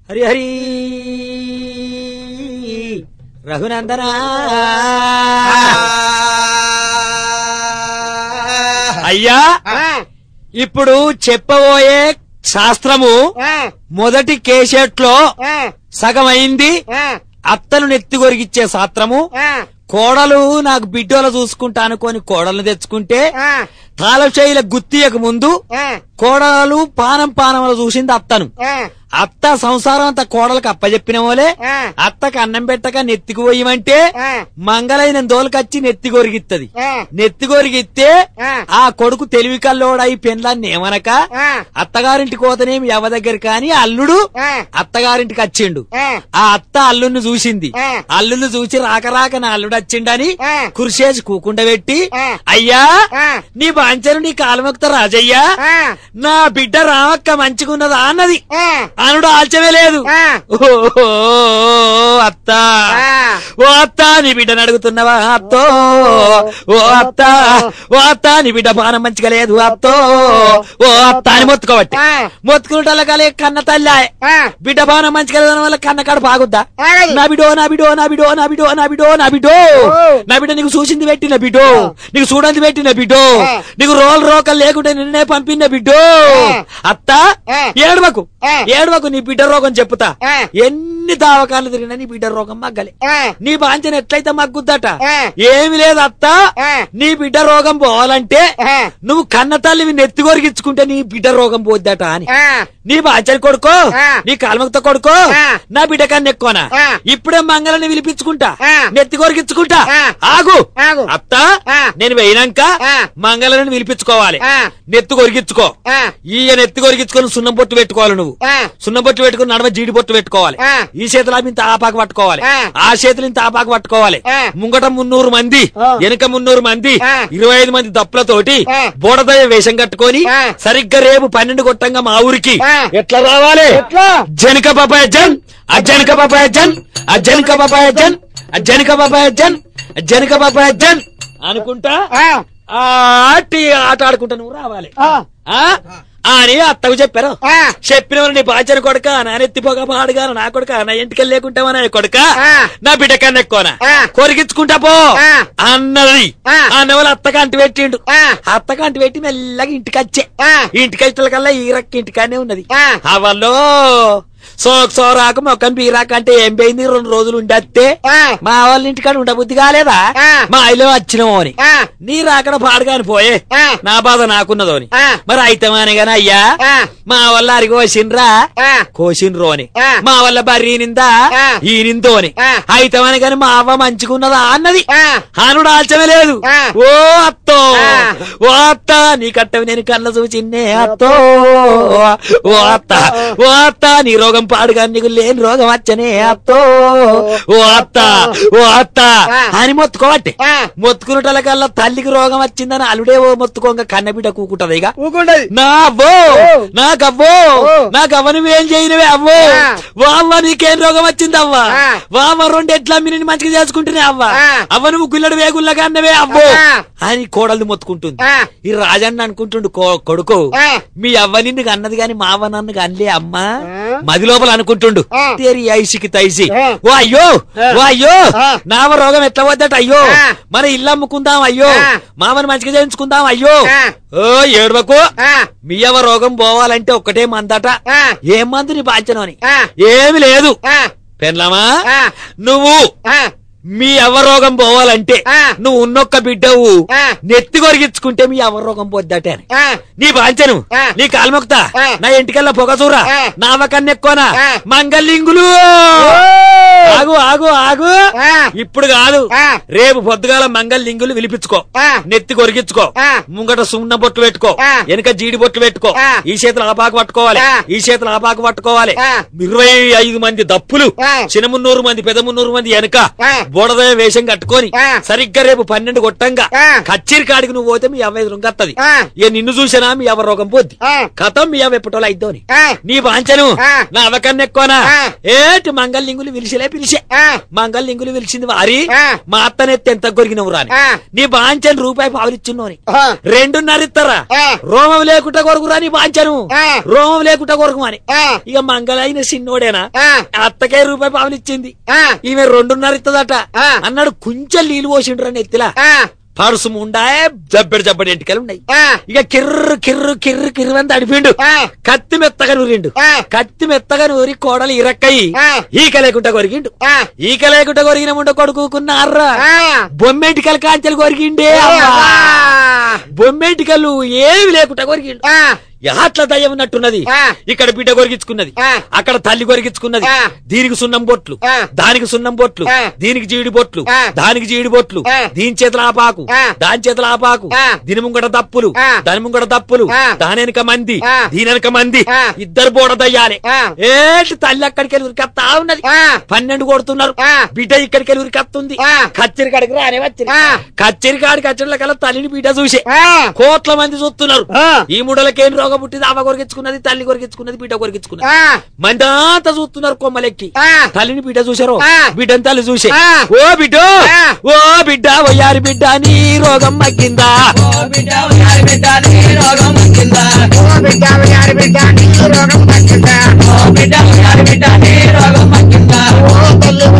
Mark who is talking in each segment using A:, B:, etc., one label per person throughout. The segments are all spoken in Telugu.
A: హరి హరి రఘునందన అయ్యా ఇప్పుడు చెప్పబోయే శాస్త్రము మొదటి కేసెట్లో సగం అయింది అత్తను నెత్తి కొరిగిచ్చే శాస్త్రము కోడలు నాకు బిడ్డోల చూసుకుంటా అనుకొని కోడలు తెచ్చుకుంటే తాళశైల గుత్తియక ముందు కోడలు పానం పానములు చూసింది అత్తను అత్త సంసారం అంతా కోడలకు అప్పచెప్పిన వాళ్ళే అత్తకు అన్నం పెట్టక నెత్తికి పోయమంటే మంగళైన దోలకచ్చి నెత్తి కొరిగిత్తది నెత్తి కొరిగిస్తే ఆ కొడుకు తెలివి కల్లోడై పెండ్లాన్ని ఏమనక అత్తగారింటికి పోతేనేమి ఎవ దగ్గర కానీ అల్లుడు అత్తగారింటికి వచ్చిండు ఆ అత్త అల్లుడిని చూసింది అల్లుడిని చూసి రాక రాక నా అల్లుడు వచ్చిండని కురిసేసి కూకుండ పెట్టి అయ్యా నీ బాంచను నీ కాలమొక్త రాజయ్యా నా బిడ్డ రామక్క మంచిగున్నదా అన్నది అనుడు ఆల్చమే లేదు ఓ అత్త ఓ అత్త నీ బిడ్డను అడుగుతున్నావా అత్తో ఓ అత్త ఓ అత్త నీ బిడ్డ పానం మంచిగా లేదు అత్తో ఓ అత్త అని మొత్తుకోబట్టి మొత్తుకుంటా కలే కన్న తల్లి బిడ్డ పానం మంచిగా లేదు వల్ల కన్న కాడ బాగుద్దా నా బిడో నా బిడో నా బిడో నా బిడో నా బిడో నా బిడో నా బిడ్డ నీకు చూసింది పెట్టిన బిడ్డో నీకు చూడండి పెట్టిన బిడ్డో నీకు రోల్ రోకలు లేకుంటే నిన్నే పంపిన బిడ్డో అత్త ఏడవకు ఏడవకు నీ బిడ్డ రోగం చెప్పుతా ఎన్ని దావకాలు తిరిగినా నీ బిడ్డ రోగం మగ్గలే నీ బాంచన ఎట్లయితే మగ్గుద్దట ఏమి లేదు అత్త నీ బిడ్డ రోగం పోవాలంటే నువ్వు కన్న తల్లివి నెత్తి కొరిగించుకుంటే నీ బిడ్డ రోగం పోద్దట అని నీ బాంచని కొడుకో నీ కాల్మక్తో కొడుకో నా బిడ్డ కన్నా ఎక్కువనా ఇప్పుడే మంగళని పిలిపించుకుంటా నెత్తి కొరిగించుకుంటా ఆగు
B: ఆగు.
A: అత్త నేను పోయినాక మంగళని పిలిపించుకోవాలి నెత్తి కొరిగించుకో ఈయ నెత్తి కొరిగించుకొని సున్నం బొట్టు పెట్టుకోవాలి నువ్వు సున్నం బొట్టు పెట్టుకుని నడమ జీడి బొట్టు పెట్టుకోవాలి
B: ఆ.
A: ఈ చేతుల ఇంత ఆపాకు పట్టుకోవాలి
B: ఆ.
A: ఆ చేతులు ఇంత ఆపాకు పట్టుకోవాలి
B: ఆ.
A: ముంగట మున్నూరు మంది
B: ఆ.
A: వెనుక మున్నూరు మంది
B: ఆ.
A: ఇరవై ఐదు మంది దప్పులతోటి
B: ఆ.
A: బోడదయ వేషం కట్టుకొని
B: ఆ.
A: సరిగ్గా రేపు పన్నెండు కొట్టంగా మా ఊరికి
B: ఆ.
A: ఎట్లా రావాలి
B: ఎట్లా?
A: జనక బాబాయ్ జన్ ఆ జనక బాబాయ్ జన్ ఆ జనక బాబాయ్ జన్ ఆ జనక బాబాయ్ జన్ ఆ జనక బాబాయ్ జన్ అనుకుంటా ఆ ఆటి ఆట ఆడుకుంటా నువ్వు రావాలి ఆ అని అత్తకు చెప్పారు చెప్పిన వాళ్ళు నీ బాధ్యన కొడుక నా నెత్తి పొగ పాడుగా నా కొడుక నా ఇంటికి లేకుంటావా నా కొడుక
B: ఆ.
A: నా బిడ్డ కన్నా ఎక్కువనా
B: ఆ.
A: కొరికించుకుంటా పో
B: ఆ.
A: అన్నది
B: ఆ.
A: అన్న వాళ్ళు అత్తకు అంటు పెట్టిండు
B: ఆ.
A: అత్తకు అంటు పెట్టి మెల్లగా ఇంటికి వచ్చే
B: ఆ.
A: ఇంటికి వచ్చే కల్లా ఈ రక్క ఇంటికానే ఉన్నది
B: ఆ.
A: అవల్లో సోక్ సోరాక మొక్కం బీరాక అంటే ఏం పోయింది రెండు రోజులు ఉండత్తే మా వాళ్ళ ఇంటికాడ ఉండబుద్ధి కాలేదా
B: ఆ.
A: మా ఇల్లు వచ్చినావు అని నీ రాకడ పాడుగాని పోయే
B: ఆ.
A: నా బాధ నాకున్నదో అని
B: ఆ.
A: మరి అయితమానే గాని అయ్యా
B: ఆ.
A: మా వల్ల అరి కోసిండ్రా కోసిండ్రు అని
B: ఆ.
A: మా వల్ల బర్రీ నిందా
B: ఆ.
A: ఈ నిందో అని
B: ఆ.
A: అయితమని గాని మా అవ్వ మంచిగున్నదా అన్నది
B: ఆ.
A: ఆనుడు ఆల్చమే లేదు
B: ఆ.
A: ఓ అత్తో
B: ఆ.
A: ఓ అత్త నీ కట్టవి నేను కళ్ళ చూచిన్నే అత్తో ఓ అత్త ఓ అత్త నీ రోగం పాడుగా నీకు లేని రోగం వచ్చనే అత్తో ఓ అత్త ఓ అత్త
B: ఆ.
A: అని మొత్తుకోబట్టి
B: ఆ.
A: మొత్తుకున్నటల కల్లా తల్లికి రోగం వచ్చిందని అలుడే ఓ మొత్తుకోంగ కన్నబిడ్డ కూకుంటది ఇక
B: ఊకుంటది
A: నా అవ్వో
B: ఓ.
A: నాకవ్వో
B: ఓ.
A: నాకు అవ్వని ఏం చేయనివే అవ్వో
B: ఆ.
A: వామ్మ నీకేం రోగం వచ్చింది అవ్వ
B: ఆ.
A: వామ్మ రెండు ఎట్లా మీరు మంచిగా చేసుకుంటేనే అవ్వ
B: ఆ.
A: అవ్వ నువ్వు గుల్లడు వేగుల్లగా అన్నవే అవ్వో
B: ఆ.
A: అని కోడలు మొత్తుకుంటుంది
B: ఆ.
A: ఈ రాజన్న అనుకుంటుండు కో- కొడుకు
B: ఆ.
A: మీ అవ్వ నిన్ను అన్నది గాని మా అవ్వ నన్ను అన్లే అమ్మా
B: ఆ.
A: మది లోపల అనుకుంటుండు
B: ఆ.
A: తేరి ఐసికి తైసి
B: ఆ.
A: ఓ అయ్యో
B: ఆ.
A: ఓ అయ్యో
B: ఆ.
A: నావ రోగం ఎట్లా వద్దట అయ్యో
B: ఆ.
A: మన ఇల్లు అమ్ముకుందాం అయ్యో
B: ఆ.
A: మామని మంచిగా చేయించుకుందాం అయ్యో
B: ఆ.
A: ఓ ఏడవకు
B: ఆ.
A: మీ అవ్వ రోగం పోవాలంటే ఒక్కటే మందట
B: ఆ.
A: ఏం మందు నీ బాధ్యను అని
B: ఆ.
A: ఏమి లేదు
B: ఆ.
A: పెన్లమా
B: ఆ.
A: నువ్వు
B: ఆ.
A: మీ రోగం పోవాలంటే
B: ఆ.
A: నువ్వు ఉన్నొక్క బిడ్డవు
B: ఆ.
A: నెత్తి కొరిగించుకుంటే మీ రోగం పోద్దటే అని
B: ఆ.
A: నీ బాంచను
B: ఆ.
A: నీ కాల్మొక్తా
B: ఆ.
A: నా ఇంటికల్లా పొగ చూరా
B: ఆ.
A: నా అవకన్నా ఎక్కువనా
B: ఆ.
A: మంగళింగులు ఆగు ఆగు ఆగు
B: ఆ.
A: ఇప్పుడు కాదు
B: ఆ.
A: రేపు పొద్దుగాల మంగళలింగులు విలిపించుకో
B: ఆ.
A: నెత్తి కొరిగించుకో
B: ఆ.
A: ముంగట సున్న బొట్టు పెట్టుకో
B: ఆ.
A: వెనక జీడి బొట్టు పెట్టుకో
B: ఆ.
A: ఈ చేతులు ఆపాకు పట్టుకోవాలి
B: ఆ.
A: ఈ చేతులు ఆపాకు పట్టుకోవాలి
B: ఆ.
A: ఇరవై ఐదు మంది దప్పులు
B: ఆ.
A: చిన్నమున్నూరు మంది పెదమున్నూరు మంది వెనక
B: ఆ.
A: బోడదయ వేషం కట్టుకొని
B: ఆ.
A: సరిగ్గా రేపు పన్నెండు కొట్టంగా
B: ఆ.
A: కచ్చిరి కాడికి నువ్వు పోతే మీ అవ్వ ఎదురుగత్తది
B: ఆ.
A: ఇక నిన్ను చూసినా మీ అవ్వ రోగం పోద్ది
B: ఆ.
A: కథం మీ అవ్వ ఎప్పటోళ్ళు అయిద్దోని
B: ఆ.
A: నీ వాంచను
B: ఆ.
A: నా అవకన్నా ఎక్కువనా
B: ఆ.
A: ఏటి మంగళలింగులు పిలిచిలే పిలిచే
B: ఆ.
A: మంగళలింగులు పిలిచింది వారి
B: ఆ.
A: మా అత్తనెత్తి ఎంత కొరిగినవు రాని
B: ఆ.
A: నీ బాంచను రూపాయి పావులిచ్చున్నోని
B: ఆ.
A: రెండున్నర ఇస్తారా
B: ఆ.
A: రోమం లేకుండా కొరకురా నీ బాంచను
B: ఆ.
A: రోమం లేకుండా కొరకు అని
B: ఆ.
A: ఇక మంగళైన సిన్నోడేనా
B: ఆ.
A: అత్తకే రూపాయి పావులిచ్చింది
B: ఆ.
A: ఈమె రెండున్నర ఇత్తదట
B: ఆ.
A: అన్నాడు కొంచెం నీళ్ళు పోసిండ్రు అని ఎత్తిలా
B: ఆ.
A: పరుసు ముండాయే జబ్బెడు జబ్బడి ఎంటికలు ఉన్నాయి
B: ఆ.
A: ఇక కిర్రు కిర్రు కిర్రు కిర్రు అని తడిపిండు
B: ఆ.
A: కత్తి మెత్తగా నూరిండు
B: ఆ.
A: కత్తి మెత్తగా నూరి కోడలు ఇరక్కయి
B: ఆ.
A: ఈక లేకుండా కొరిగిండు
B: ఆ.
A: ఈక లేకుండా కొరిగిన ముండ కొడుకున్నారా
B: ఆ.
A: బొమ్మెంటికలు కాంచెలు కొరిగిండే అమ్మా. బొమ్మెంటికలు ఏమి లేకుండా కొరిగిండు
B: ఆ.
A: అట్లా దయ్యం ఉన్నట్టున్నది
B: ఆ.
A: ఇక్కడ బిడ్డ కొరిగించుకున్నది
B: ఆ.
A: అక్కడ తల్లి కొరిగించుకున్నది
B: ఆ.
A: దీనికి సున్నం బొట్లు
B: ఆ.
A: దానికి సున్నం బొట్లు
B: ఆ.
A: దీనికి జీడి బొట్లు
B: ఆ.
A: దానికి జీడి బొట్లు
B: ఆ.
A: దీని చేతుల ఆపాకు
B: ఆ.
A: దాని చేతుల ఆపాకు
B: ఆ.
A: దీని ముంగట దప్పులు
B: ఆ.
A: దాని ముంగట దప్పులు
B: ఆ.
A: దాని వెనక మంది
B: ఆ.
A: దీని వెనక మంది
B: ఆ.
A: ఇద్దరు బోడ దయ్యాలే
B: ఆ.
A: ఏంటి తల్లి అక్కడికి వెళ్ళి ఉరికత్తా ఉన్నది
B: ఆ.
A: పన్నెండు కొడుతున్నారు
B: ఆ.
A: బిడ్డ ఇక్కడికి వెళ్ళి ఉరికత్తుంది
B: ఆ.
A: కచ్చరి కాడికి రానే వచ్చింది
B: ఆ.
A: కచ్చరి కాడికి కచ్చరిల కల్లా తల్లిని బిడ్డ చూసే
B: ఆ.
A: కోట్ల మంది చూస్తున్నారు
B: ఆ.
A: ఈ ముడలకేం రోగం పుట్టింది అవ్వ కొరికించుకున్నది తల్లి కొరికించుకున్నది బిడ్డ కొరికించుకున్నది
B: ఆ.
A: మందంతా చూస్తున్నారు కొమ్మలెక్కి
B: ఆ.
A: తల్లిని బిడ్డ చూసారు
B: ఆ.
A: బిడ్డని తల్లి చూసే
B: ఆ.
A: ఓ బిడ్డ
B: ఆ.
A: ఓ బిడ్డ వయ్యారి బిడ్డ నీ రోగం మగ్గిందా
B: ఓ బిడ్డ యారి బిడ్డ నీ రోగం తగ్గిందా ఓ తల్లి యారి బిడ్డ నీ రోగం తగ్గిందా ఓ తల్లి యారి తల్లి నీ రోగం తగ్గిందా ఓ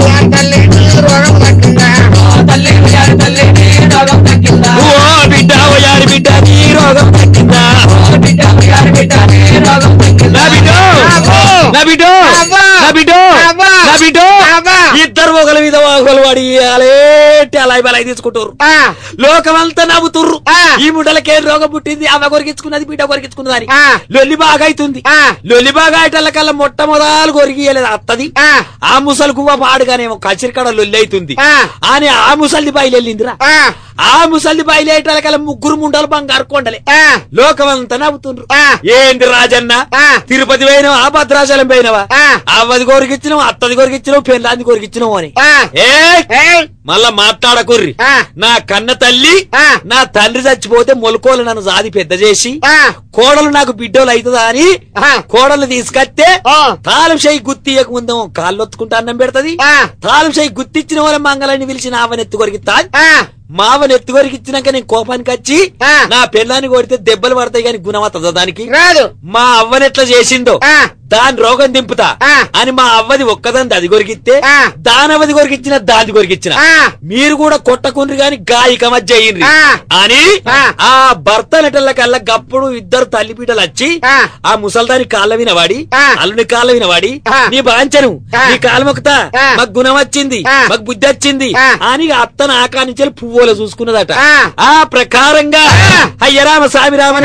A: ఓ బిడ్డ వయ్యారి బిడ్డ నీ రోగం తగ్గిందా
B: బిడ్డ యారి బిడ్డ నీ రోగం తగ్గిందా
A: నా బిడ్డ
B: అవ్వో.
A: నా బిడ్డ
B: అవ్వా.
A: నా బిడ్డ
B: అవ్వా.
A: నా బిడ్డ
B: అవ్వా.
A: ఇద్దరు ఒకల మీద ఒకరు వాడి అలేటి అలాయి బలాయి తీసుకుంటారు
B: ఆ.
A: లోకమంతా నవ్వుతుర్రు
B: ఆ.
A: ఈ ముడలకేం రోగం పుట్టింది అవ్వ కొరికించుకున్నది బిడ్డ కొరికించుకున్నది అని
B: ఆ.
A: లొల్లి బాగా అవుతుంది
B: ఆ.
A: లొల్లి బాగా అయ్యేటల్ల కల్లా మొట్టమొదలు కొరికియలేదు అత్తది
B: ఆ.
A: ఆ ముసలి గువ్వ పాడుగానేమో కసిరికాడ లొల్లి అవుతుంది
B: ఆ.
A: అని ఆ ముసలిది బయలుదేరిందిరా
B: ఆ.
A: ఆ ముసలిది బయలుదేరటాల కల్లా ముగ్గురు ముండలు బంగారు కొండలే
B: ఆ.
A: లోకమంతా నవ్వుతుండ్రు
B: ఆ.
A: ఏంది రాజన్న
B: ఆ.
A: తిరుపతి పోయినావా ఆ భద్రాచలం పోయినావా
B: ఆ.
A: అవ్వది కొరికిచ్చినావు అత్తది కొరికిచ్చినావు పెళ్ళాంది కొరికిచ్చినావు అని
B: ఆ.
A: ఏ
B: ఏయ్.
A: మళ్ళా మాట్లాడకుర్రి
B: ఆ.
A: నా కన్న తల్లి
B: ఆ.
A: నా తండ్రి చచ్చిపోతే మొలకోలు నన్ను జాది పెద్ద చేసి
B: ఆ.
A: కోడలు నాకు బిడ్డోలు అవుతుందా అని
B: ఆ.
A: కోడలు తీసుకొస్తే
B: ఆ.
A: తాళం చేయి గుత్తియక ముందేమో కాళ్ళు ఒత్తుకుంటా అన్నం పెడతది
B: ఆ.
A: తాళం చేయి గుత్తిచ్చిన వాళ్ళ మంగళని పిలిచి నావని ఎత్తు కొరికిత్తా
B: ఆ.
A: మావని ఎత్తు కొరికిచ్చినాక నేను కోపానికి వచ్చి
B: ఆ.
A: నా పిల్లాన్ని కొడితే దెబ్బలు పడతాయి కానీ గుణమవుతుందా దానికి
B: రాదు
A: మా అవ్వని ఎట్లా చేసిందో
B: ఆ.
A: దాని రోగం దింపుతా
B: ఆ.
A: అని మా అవ్వది ఒక్కదాని అది కొరికిస్తే
B: ఆ.
A: దానవది కొరికిచ్చిన దాది కొరికిచ్చిన
B: ఆ.
A: మీరు కూడా కొట్టకుండ్రి గాని గాయక మధ్య అయ్యిండ్రి
B: ఆ.
A: అని
B: ఆ.
A: ఆ భర్త నెటల కల్లా గప్పుడు ఇద్దరు తల్లి బిడ్డలు వచ్చి
B: ఆ.
A: ఆ ముసల్దాని కాళ్ళ వినవాడి
B: ఆ.
A: అల్లుని కాళ్ళ వినవాడి
B: ఆ.
A: నీ బాంచను
B: ఆ.
A: నీ కాలు మొక్కుతా
B: ఆ.
A: మాకు గుణం వచ్చింది
B: ఆ.
A: మాకు బుద్ధి వచ్చింది
B: ఆ.
A: అని అత్తన ఆకానించి పువ్వులు చూసుకున్నదట
B: ఆ.
A: ఆ ప్రకారంగా
B: ఆ.
A: అయ్యరామ స్వామి రామని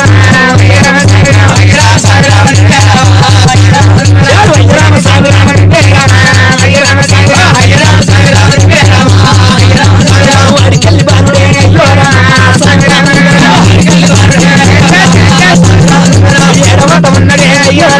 A: ఏడు అయ్యరామ స్వామి రామని వాడికెళ్ళి బానుడే అయ్యో రామ ఏడవట ఉన్నడే అయ్యో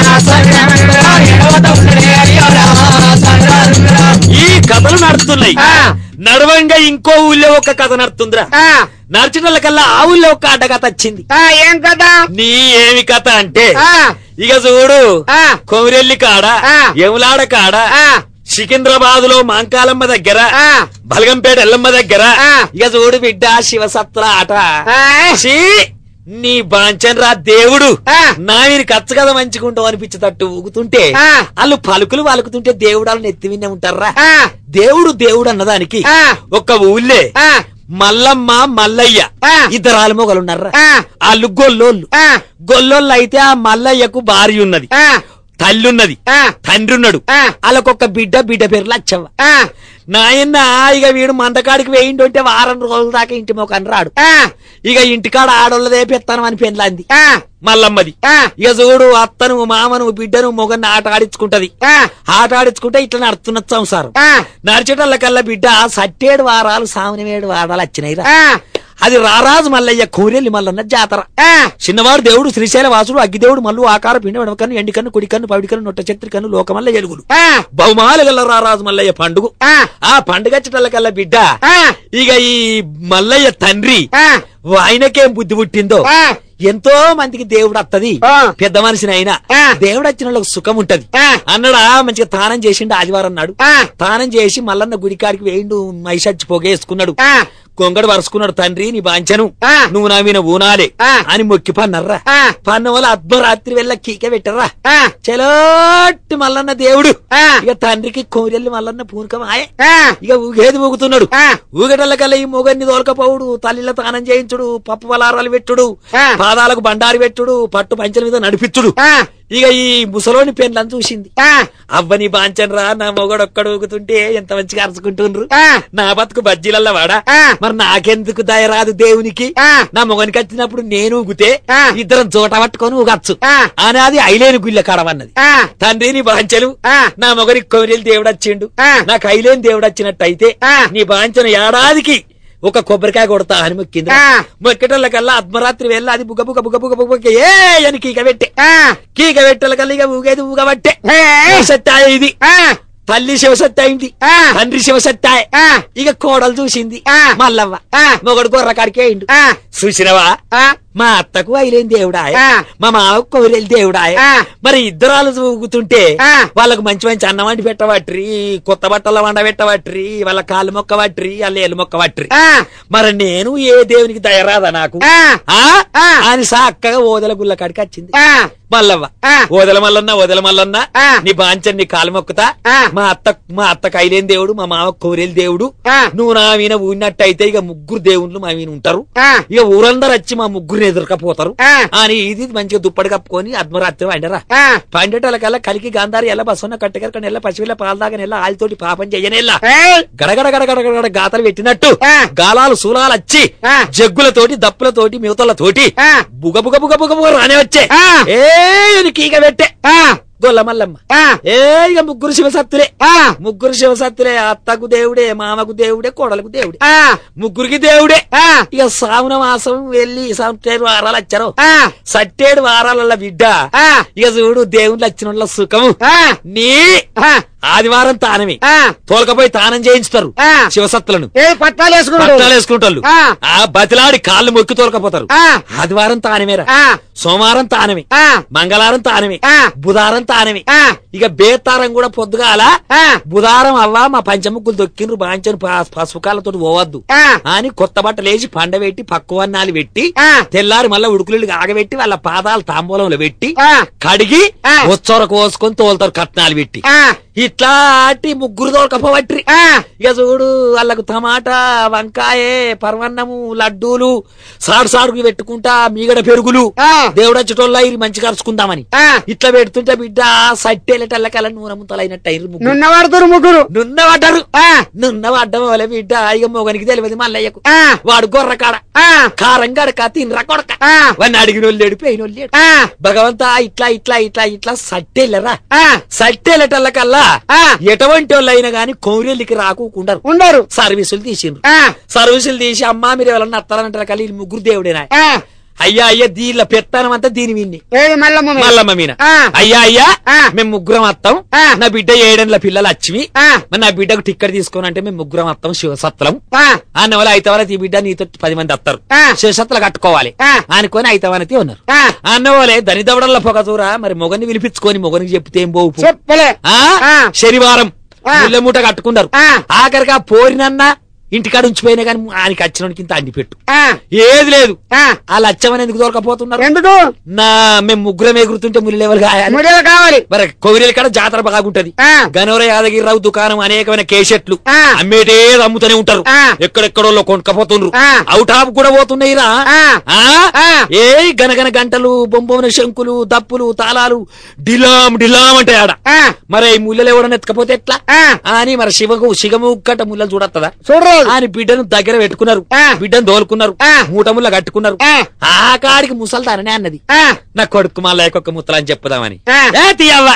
A: ఈ కథలు నడుస్తున్నాయి
B: ఆ.
A: నడవంగా ఇంకో ఊళ్ళో ఒక కథ నడుతుందిరా నడిచిన కల్లా ఆ ఊళ్ళో ఒక అడ్డకథ వచ్చింది
B: ఏం కదా
A: నీ ఏమి కథ అంటే
B: ఆ.
A: ఇక చూడు
B: ఆ.
A: కొమిరెల్లి కాడ
B: ఆ.
A: ఎములాడ కాడ
B: ఆ.
A: సికింద్రాబాద్ లో మాంకాలమ్మ దగ్గర
B: ఆ.
A: బలగంపేట ఎల్లమ్మ దగ్గర
B: ఆ.
A: ఇక చూడు బిడ్డ శివసత్ర ఆట
B: ఆ.
A: ఛీ! నీ బాంచన్ రా దేవుడు
B: ఆ.
A: నా మీరు కచ్చ కదా మంచుకుంటావు అనిపించేటట్టు ఊగుతుంటే
B: ఆ.
A: వాళ్ళు పలుకులు పలుకుతుంటే దేవుడు వాళ్ళని ఎత్తి వినే ఉంటారా
B: ఆ.
A: దేవుడు దేవుడు అన్నదానికి
B: ఆ.
A: ఒక్క ఊళ్ళే
B: ఆ.
A: మల్లమ్మ మల్లయ్య
B: ఆ.
A: ఇద్దరు ఆలుమొగలున్నారా
B: ఆ.
A: వాళ్ళు గొల్లోళ్ళు
B: ఆ.
A: గొల్లోళ్ళు అయితే ఆ మల్లయ్యకు భార్య ఉన్నది
B: ఆ.
A: తల్లి ఉన్నది
B: ఆ.
A: తండ్రి ఉన్నాడు
B: ఆ.
A: వాళ్ళకొక బిడ్డ బిడ్డ పేరు లచ్చవ్వ
B: ఆ.
A: నాయన్న ఇక వీడు మందకాడికి వేయిండు అంటే వారం రోజుల దాకా ఇంటి మొక్కని రాడు
B: ఆ.
A: ఇక ఇంటికాడ ఆడోళ్ళదే పెత్తాను అని పెళ్ళంది
B: ఆ.
A: మల్లమ్మది
B: ఆ.
A: ఇక చూడు అత్తను మామను బిడ్డను మొగన్ని ఆట ఆడించుకుంటది
B: ఆ.
A: ఆట ఆడించుకుంటే ఇట్లా నడుతున్న సంసారం
B: ఆ.
A: నడిచేటల్ల కల్లా బిడ్డ సట్టేడు వారాలు సాముని వేడు వారాలు వచ్చినాయిరా
B: ఆ.
A: అది రారాజు మల్లయ్య కోరెల్లి మల్లన్న జాతర
C: ఆ,
A: చిన్నవాడు దేవుడు శ్రీశైల వాసుడు అగ్గిదేవుడు మల్లు ఆకార పిండి వెడకన్ను ఎండికన్ను కుడికన్ను పవిడికన్ను నొట్ట చెత్రికన్ను లోకమల్ల ఎలుగులు
C: ఆ,
A: బహుమాలు గల్ల రారాజు మల్లయ్య పండుగ
C: ఆ,
A: ఆ పండుగచ్చటల్లకల్లా బిడ్డ
C: ఆ,
A: ఇక ఈ మల్లయ్య తండ్రి
C: ఆ,
A: ఆయనకేం బుద్ధి పుట్టిందో
C: ఆ,
A: ఎంతో మందికి దేవుడు అత్తది
C: ఆ.
A: పెద్ద మనిషిని అయినా
C: ఆ.
A: దేవుడు వచ్చిన వాళ్ళకి సుఖం ఉంటది
C: ఆ.
A: అన్నాడా మంచిగా తానం చేసిండు ఆదివారం నాడు
C: ఆ,
A: తానం చేసి మల్లన్న గుడికాడికి వేయిండు మైసచ్చి పొగేసుకున్నాడు
C: ఆ,
A: కొంగడు వరుసుకున్నాడు తండ్రి నీ బాంచను
C: ఆ.
A: నువ్వు నా మీద ఊనాలే
C: ఆ.
A: అని మొక్కి పన్నర్రా
C: ఆ.
A: పన్న వల్ల అర్ధరాత్రి వెళ్ళ కీక పెట్టర్రా
C: ఆ,
A: చలోట్టి మల్లన్న దేవుడు
C: ఆ.
A: ఇక తండ్రికి కోరెల్లి మల్లన్న పూనకం ఆయే
C: ఆ,
A: ఇక ఊగేది ఊగుతున్నాడు
C: ఆ.
A: ఊగటల్లకల్లా ఈ మొగన్ని దోలకపోవుడు తల్లిల తానం చేయించుడు పప్పు పలారాలు పెట్టుడు
C: ఆ.
A: పాదాలకు బండారు పెట్టుడు పట్టు పంచల మీద నడిపించుడు
C: ఆ,
A: ఇక ఈ ముసలోని పెన్లను చూసింది
C: ఆ,
A: అవ్వని బాంచనరా నా మొగడు ఒక్కడు ఊగుతుంటే ఎంత మంచిగా అరుచుకుంటుండ్రు
C: ఆ,
A: నా బతుకు బజ్జీలల్లా వాడా
C: ఆ.
A: మరి నాకెందుకు దయరాదు దేవునికి
C: ఆ.
A: నా మొగనికి వచ్చినప్పుడు నేను ఊగితే
C: ఆ.
A: ఇద్దరం చోట పట్టుకొని ఊగచ్చు
C: ఆ.
A: అనేది ఐలేని గుళ్ళ కడవన్నది
C: ఆ,
A: తండ్రి నీ బాంచలు
C: ఆ.
A: నా మొగనికి కోరిలు దేవుడు వచ్చిండు
C: ఆ.
A: నాకు ఐలేని దేవుడు వచ్చినట్టయితే
C: ఆ.
A: నీ బాంచన ఏడాదికి ఒక కొబ్బరికాయ కొడతా అని మొక్కింది
C: ఆ.
A: మొక్కటోళ్ళకల్లా అర్ధరాత్రి వెళ్ళి అది బుగ బుగ బుగ బుగ బుగ ఏ అని కీక పెట్టే
C: ఆ,
A: కీక పెట్టలకల్లా ఇక ఊగేది ఊగబట్టే
C: ఏ,
A: శివసత్తాయ ఇది
C: ఆ,
A: తల్లి శివసత్తాయింది
C: ఆ.
A: తండ్రి శివసత్తాయ
C: ఆ,
A: ఇక కోడలు చూసింది
C: ఆ.
A: మల్లవ్వ
C: ఆ.
A: మొగడు గొర్ర కాడికే అయిండు
C: ఆ,
A: చూసినవా
C: ఆ,
A: మా అత్తకు ఐలేని దేవుడాయ
C: ఆ.
A: మా మామకు కోరేలి దేవుడాయ
C: ఆ.
A: మరి ఇద్దరాలు ఊగుతుంటే
C: ఆ.
A: వాళ్ళకు మంచి మంచి అన్నం వండి పెట్టవట్రి కొత్త బట్టల వండ పెట్టవట్రి వాళ్ళ కాళ్ళు మొక్క వట్రి వాళ్ళ ఏళ్ళు మొక్క వట్రి
C: ఆ,
A: మరి నేను ఏ దేవునికి దయరాదా నాకు
C: ఆ,
A: ఆ
C: ఆ.
A: అని సాక్కగా ఓదల గుళ్ళ కాడికి వచ్చింది
C: ఆ,
A: మల్లవ్వ
C: ఆ.
A: ఓదల మల్లన్న ఓదల మల్లన్న
C: ఆ.
A: నీ బాంచని నీ కాలు మొక్కుతా
C: ఆ.
A: మా అత్త మా అత్త కైలేని దేవుడు మా మామ కోరేలి దేవుడు
C: ఆ.
A: నువ్వు నా మీద ఊడినట్టయితే ఇక ముగ్గురు దేవుళ్ళు మా మీద ఉంటారు
C: ఆ,
A: ఇక ఊరందరూ వచ్చి మా ముగ్గురిని ఎదురుకపోతారు
C: ఆ.
A: అని ఇది మంచిగా దుప్పటి కప్పుకొని అర్ధరాత్రి వండరా
C: ఆ,
A: పండేటలకల్లా కలికి గాంధారి ఎలా బస్సున్న కట్టెకరక నెల పసివిల్ల పాల దాకా నెల ఆలితోటి పాపం చెయ్యనెల్లా
C: ఏయ్,
A: గడగడ గడగడ గడగడ గాతలు పెట్టినట్టు
C: ఆ.
A: గాలాలు సూలాలు వచ్చి
C: ఆ.
A: జగ్గులతోటి దప్పులతోటి మిగతలతోటి
C: ఆ.
A: బుగ బుగ బుగ బుగ బుగ రానే వచ్చే
C: ఆ.
A: ఏ అని కీక పెట్టే
C: ఆ,
A: గొల్ల మల్లమ్మ
C: ఆ,
A: ఏ ఇక ముగ్గురు శివసత్తులే
C: ఆ,
A: ముగ్గురు శివసత్తులే అత్తకు దేవుడే మామకు దేవుడే కోడలకు దేవుడే
C: ఆ,
A: ముగ్గురికి దేవుడే
C: ఆ,
A: ఇక సామున మాసం వెళ్ళి సట్టేడు వారాలు వచ్చారు
C: ఆ,
A: సట్టేడు వారాల బిడ్డ
C: ఆ,
A: ఇక చూడు దేవుళ్ళు వచ్చిన వాళ్ళ సుఖము
C: ఆ,
A: నీ
C: ఆ,
A: ఆదివారం తానమే
C: ఆ,
A: తోలకపోయి తానం చేయించుతారు
C: ఆ.
A: శివసత్తులను
C: ఏ పట్టాలు వేసుకున్నాడు
A: పట్టాలు వేసుకుంటారు
C: ఆ.
A: ఆ బతిలాడి కాళ్ళు మొక్కి తోలకపోతారు
C: ఆ,
A: ఆదివారం తానమేరా
C: ఆ,
A: సోమవారం తానమే
C: ఆ,
A: మంగళవారం తానమే
C: ఆ.
A: బుధారం తానమే
C: ఆ,
A: ఇక బేతారం కూడా పొద్దుగాల
C: ఆ,
A: బుధారం అవ్వ మా పంచముక్కులు దొక్కిండ్రు బాంచను పసుపు కాళ్ళతో పోవద్దు
C: ఆ,
A: అని కొత్త బట్టలు వేసి పండబెట్టి పక్కువన్నాలు పెట్టి
C: ఆ.
A: తెల్లారి మళ్ళా ఉడుకులు ఆగబెట్టి వాళ్ళ పాదాలు తాంబూలంలో పెట్టి
C: ఆ,
A: కడిగి
C: ఆ.
A: ఒచ్చొర కోసుకొని తోలుతారు కట్నాలు పెట్టి
C: ఆ,
A: ఇట్లాంటి ముగ్గురు దొరకపోవట్రి
C: ఆ,
A: ఇక చూడు వాళ్ళకు టమాటా వంకాయ పర్వన్నము లడ్డూలు సాడు సాడుకు పెట్టుకుంటా మీగడ పెరుగులు
C: ఆ.
A: దేవుడచ్చటోళ్ళ ఇది మంచిగా అరుచుకుందామని
C: ఆ,
A: ఇట్లా పెడుతుంటే బిడ్డ సట్టేలటల్లకల నూనె ముంతలైనట్టు అయ్యారు ముగ్గురు
C: నున్న వాడుతురు ముగ్గురు
A: నున్న పడ్డారు
C: ఆ,
A: నున్న పడ్డం వల్ల బిడ్డ ఇక మొగనికి తెలియదు మల్లయ్యకు
C: ఆ,
A: వాడు గొర్ర కాడ
C: ఆ,
A: కారం గడక తినరా కొడక
C: ఆ,
A: వాడిని అడిగిన వాళ్ళు లేడు పోయిన వాళ్ళు లేడు
C: ఆ,
A: భగవంతా ఇట్లా ఇట్లా ఇట్లా ఇట్లా సట్టేళ్ళరా
C: ఆ,
A: సట్టేలటల్లకల్లా
C: ఆ.
A: ఎటువంటి వాళ్ళు అయినా గాని కౌరెల్లికి రాకుండరు
C: ఉండరు
A: సర్వీసులు తీసిండ్రు
C: ఆ,
A: సర్వీసులు తీసి అమ్మా మీరు ఎవరన్నా అత్తారంటారు కలిగి వీళ్ళు ముగ్గురు దేవుడేనా
C: ఆ,
A: అయ్యా అయ్యా దీనిలో పెత్తానం అంతా దీని విన్ని
C: ఏది మల్లమ్మ మీద?
A: మల్లమ్మ మీన
C: ఆ.
A: అయ్యా అయ్యా
C: ఆ.
A: మేము ముగ్గురం వస్తాం
C: ఆ.
A: నా బిడ్డ ఏడేళ్ల పిల్లలు అచ్చివి
C: ఆ,
A: మరి నా బిడ్డకు టిక్కెట్ తీసుకొని అంటే మేము ముగ్గురం వస్తాం శివసత్లం
C: ఆ,
A: అన్న వాళ్ళు అయితవనతి ఈ బిడ్డ నీతో పది మంది వస్తారు
C: ఆ.
A: శివసత్తులు కట్టుకోవాలి
C: ఆ.
A: అనుకొని అయితవనతి ఉన్నారు
C: ఆ,
A: అన్న వాళ్ళే దనిదవడల్ల పొగ దూర మరి మొగని పిలిపించుకొని మొగనికి చెప్తే ఏం పోవు
C: చెప్పలే
A: ఆ?
C: ఆ.
A: శనివారం
C: ఆ.
A: ముళ్ళ మూట కట్టుకున్నారు
C: ఆ.
A: ఆఖరిగా పోరినన్నా ఇంటికాడ ఉంచిపోయినా కానీ ఆయనకి వచ్చినోడికి ఇంత అండి పెట్టు
C: ఆ,
A: ఏది లేదు
C: ఆ,
A: ఆ లచ్చమని ఎందుకు దొరకపోతున్నారు
C: ఎందుకు
A: నా మేము ముగ్గురం ఎగురుతుంటే ముళ్ళు లెవెల్ కాయాలి
C: ముడిలు కావాలి
A: మరి కోవిరెల కాడ జాతర బాగుంటది
C: ఆ,
A: గనవర యాదగిరిరావు దుకాణం అనేకమైన కేసెట్లు
C: ఆ.
A: అమ్మేటే అమ్ముతూనే ఉంటారు
C: ఆ.
A: ఎక్కడెక్కడో కొనుక్కపోతుండ్రు
C: ఆ.
A: అవుట్ ఆఫ్ కూడా పోతున్నాయి రా
C: ఆ. ఆ.
A: ఏ గనగన గంటలు బొంబొన శంకులు దప్పులు తాళాలు డిలాం డిలాం అంటే ఆడ
C: ఆ,
A: మరి ఈ ముళ్ళలు ఎవడన్నా ఎత్తుకపోతే ఎట్లా
C: ఆ,
A: అని మరి శివకు శిగము కట్ట ముళ్ళలు చూడత్తదా
C: చూడరు
A: అని బిడ్డను దగ్గర పెట్టుకున్నారు
C: ఆ.
A: బిడ్డను దోలుకున్నారు
C: ఆ.
A: మూట ముళ్ళ కట్టుకున్నారు
C: ఆ,
A: ఆ కాడికి ముసల్దాననే అన్నది
C: ఆ,
A: నా కొడుకు మళ్ళా ఒక్క ముత్తలని చెప్పుదామని
C: ఆ.
A: ఏ తీయవ్వ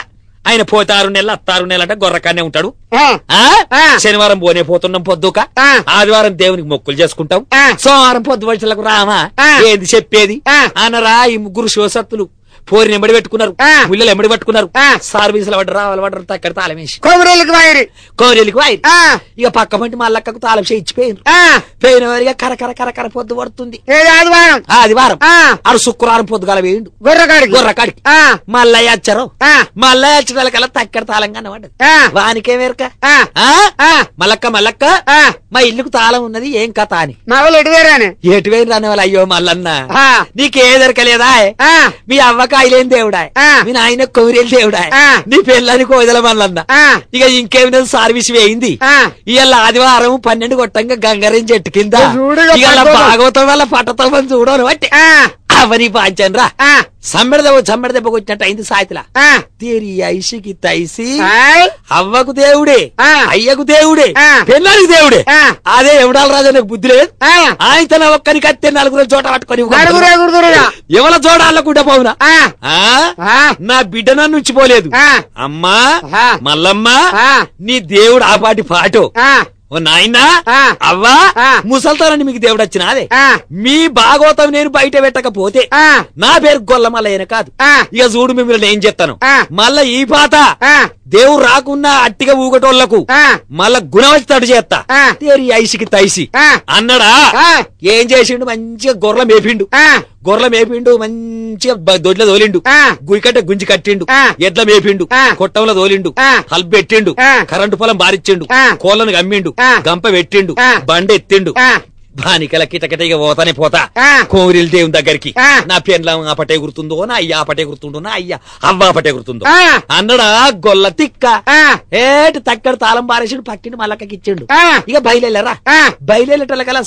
A: ఆయన పోతే ఆరు నెలలు అత్తారు నెలలు అంటే గొర్రకానే ఉంటాడు
C: ఆ,
A: ఆ
C: ఆ.
A: శనివారం పోనే పోతున్నాం పొద్దుక
C: ఆ.
A: ఆదివారం దేవునికి మొక్కులు చేసుకుంటాం
C: ఆ.
A: సోమవారం పొద్దు వచ్చలకు రామా
C: ఆ.
A: ఏంది చెప్పేది
C: ఆ.
A: అనరా ఈ ముగ్గురు శివసత్తులు పోరిని ఎంబడి పెట్టుకున్నారు
C: ఆ.
A: ముళ్ళలు ఎంబడి పట్టుకున్నారు
C: ఆ.
A: సర్వీసులు పడ్డరు రావాలి పడ్డరు తక్కడ తాళం వేసి
C: కొమరేలికి వాయిరి
A: కోరేలికి వాయి
C: ఆ,
A: ఇక పక్క పంటి మల్లక్కకు తాళం చేయించిపోయిన
C: ఆ,
A: పోయిన వారిగా కరకర కరకర పొద్దు పడుతుంది
C: ఏది ఆదివారం
A: ఆ ఆదివారం
C: ఆ,
A: ఆడు శుక్రవారం పొద్దుగాల వేయండు
C: గొర్రకాడికి
A: గొర్రకాడికి
C: ఆ,
A: మల్లయ్య వచ్చారు
C: ఆ,
A: మల్లయ్య వచ్చిన తక్కడ తాళంగా పడ్డది
C: ఆ,
A: వానికే మేరక
C: ఆ,
A: ఆ?
C: ఆ,
A: మల్లక్క మల్లక్క
C: ఆ.
A: మా ఇల్లుకు తాళం ఉన్నది ఏం కథ అని
C: మా వాళ్ళు ఎటు వేరాని
A: ఏటు వేరు రాని వాళ్ళు అయ్యో మల్లన్న
C: ఆ,
A: నీకే దొరకలేదా
C: ఆ,
A: మీ అవ్వకాయలేని దేవుడా
C: ఆ.
A: మీ నాయన కౌరేలు దేవుడా
C: ఆ.
A: నీ పెళ్ళని కోదల మల్లన్న
C: ఆ,
A: ఇక ఇంకేమైనా సర్వీస్ వేయింది
C: ఆ.
A: ఇవాళ ఆదివారం పన్నెండు కొట్టంగా గంగారం చెట్టు కింద
C: చూడుగా
A: ఇవాళ
C: పట్టుకో.
A: భాగవతం వల్ల పట్టతం చూడను బట్టి
C: ఆ,
A: అవని పాంచన్ రా
C: ఆ,
A: సమ్మెడ దెబ్బ సమ్మెడ దెబ్బ కొట్టినట్టు అయింది సాయితిలా
C: ఆ,
A: తేరి ఐషికి తైసి
C: ఆయ్,
A: అవ్వకు దేవుడే
C: ఆ.
A: అయ్యకు దేవుడే
C: ఆ.
A: పెళ్ళానికి దేవుడే
C: ఆ.
A: అదే ఎవడాల రాజా నాకు బుద్ధి లేదు
C: ఆ,
A: ఆయన తన ఒక్కరికి అత్తే నలుగురు చోట పట్టుకొని
C: నలుగురు ఎగురుదురుగా.
A: ఎవల చోడాలకుండా పోవునా
C: ఆ,
A: ఆ?
C: ఆ,
A: నా బిడ్డ నన్ను ఉంచిపోలేదు
C: ఆ,
A: అమ్మా
C: ఆ.
A: మల్లమ్మ
C: ఆ.
A: నీ దేవుడు ఆ పాటి పాటు
C: ఆ,
A: ఓ నాయనా
C: ఆ.
A: అవ్వా
C: ఆ.
A: ముసల్తానని మీకు దేవుడు వచ్చిన అదే
C: ఆ,
A: మీ భాగవతం నేను బయట పెట్టకపోతే
C: ఆ,
A: నా పేరు గొల్లమల్లయ్యన కాదు
C: ఆ,
A: ఇక చూడు మిమ్మల్ని ఏం చెప్తాను
C: ఆ.
A: మళ్ళా ఈ పాత
C: ఆ,
A: దేవుడు రాకున్నా అట్టిగా ఊగటోళ్లకు
C: ఆ,
A: మళ్ళా గుణవచ్చాడు చేస్తా
C: ఆ.
A: తేరి ఐసికి తైసి
C: ఆ.
A: అన్నడా
C: ఆ.
A: ఏం చేసిండు మంచిగా గొర్రెల మేపిండు
C: ఆ,
A: గొర్రెల మేపిండు మంచిగా బ- దొడ్ల తోలిండు
C: ఆ.
A: గురికట్ట గుంజి కట్టిండు
C: ఆ.
A: ఎడ్ల మేపిండు
C: ఆ.
A: కొట్టంలో తోలిండు
C: ఆ.
A: హల్ప్ పెట్టిండు
C: ఆ.
A: కరెంటు పొలం బారిచ్చిండు
C: ఆ.
A: కోళ్ళను గమ్మిండు
C: ఆ.
A: గంప పెట్టిండు
C: ఆ.
A: బండ ఎత్తిండు
C: ఆ.
A: బానికల కిటకిట ఇక పోతానే పోతా
C: ఆ.
A: కోరిల్ దేవుని దగ్గరికి
C: ఆ.
A: నా పెండ్లం ఆ పటే గుర్తుందో నా అయ్య ఆ పటే గుర్తుందో నా అయ్య అవ్వ ఆ పటే గుర్తుందో
C: ఆ.
A: అన్నడా గొల్ల తిక్క
C: ఆ.
A: ఏటి తక్కడ తాళం పారేసిండు పక్కిండు మల్లక్కకి ఇచ్చిండు
C: ఆ.
A: ఇక బయలుదేరా
C: ఆ.
A: బయలుదేరటల